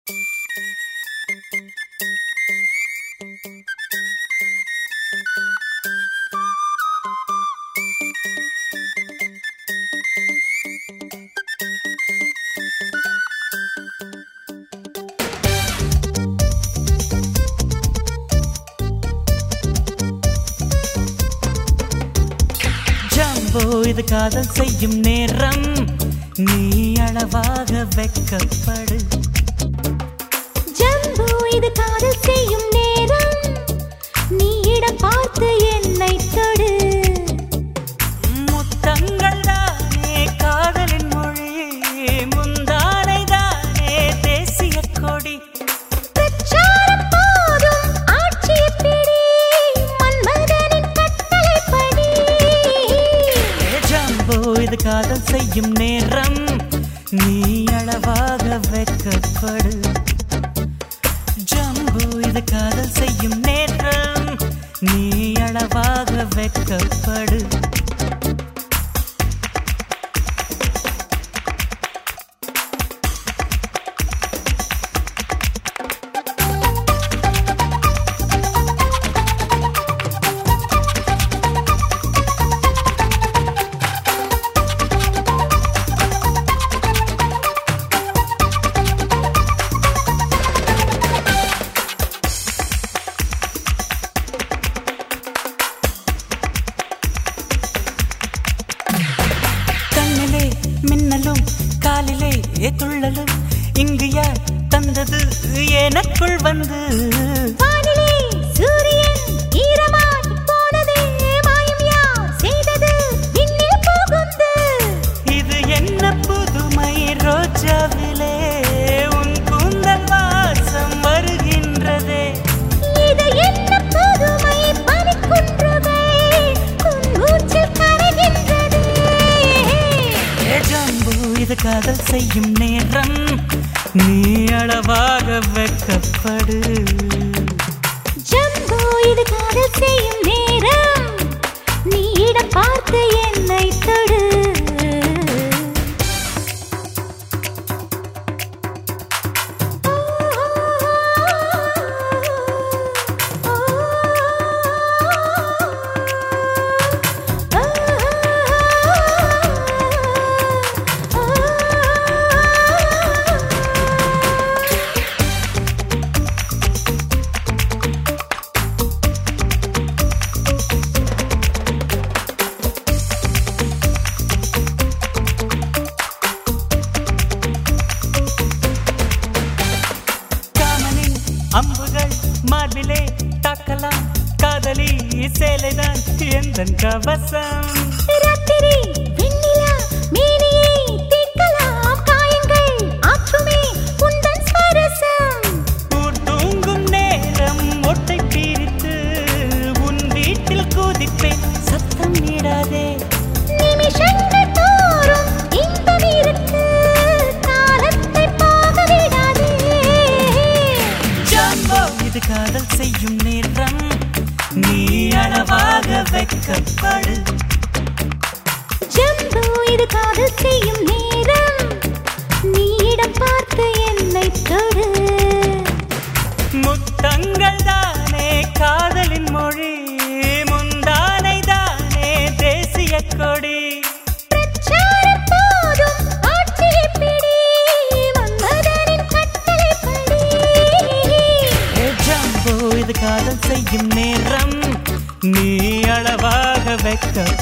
jumbo இது காதல் செய்யும் நேரம் நீ அளவாக வெக்கப்படு ஜம்பு இது காதல் செய்யும் நேரம் நீ இடம் பார்த்து என்னை தொடு முத்தங்கள் தானே காதலின் மொழி முந்தானை தானே தேசிய கொடி பிரச்சாரம் போதும் ஆட்சியை பிடி மன்மதனின் கட்டளைப்படி ஏ ஜம்போ இது காதல் செய்யும் நேரம் நீ அளவாக வெக்கப்படு ஜம்போ இது காதல் செய்யும் நேரம் நீ அளவாக வெக்கப்படு கண்ணிலே மின்னலும் காலிலே துள்ளலும் இங்கு யார் தந்தது எனக்குள் வந்து வானிலே சூரியன் ஈரமாய் போனதே மாயம் யார் செய்தது விண்ணில் புகுந்து இது என்ன புதுமை ரோஜாவிலே உன் கூந்தல் வாசம் வருகின்றதே இது என்ன புதுமை பனிக்குன்றவே உன் மூச்சில் கரைகின்றதே ஏ ஜம்பு இது காதல் செய்யும் நேரம் நீ அளவாக வெக்கப்படு ஜம்பு இது காதல் செய்யும் நேரம் நீ இடம் பார்த்து என்னை தொடு காமனின் அம்புகள் மார்பிலே தாக்கலாம் காதலி சேலைதான் எந்த கவசம் ராத்திரி வெண்ணிலா மேனியை தீர்க்கலாம் காயங்கள் ஆற்றுமே உந்தன் ஸ்வரசம் ஊர் தூங்கும் நேரம் ஒட்டை பிரித்து உன் வீட்டில் குதிப்பேன் சத்தம் இடாதே நிமிஷங்கள் தோறும் இன்பம் இருக்கு காலத்தை போக விடாதே ஜம்போ இது காதல் செய்யும் நேரம் நீ அளவாக வெக்கப்படு ஜம்பு இது காதல் செய்யும் நேரம் நீ இடம் பார்த்து என்னை தொடு முத்தங்கள் தானே காதலின் மொழி முந்தானை தானே தேசிய கொடி பிரச்சாரம் போதும் ஆட்சியை பிடி மன்மதனின் கட்டளைப்படி ஏ ஜம்போ இது காதல் செய்யும் நேரம் நீ அளவாக வெக்கப்படு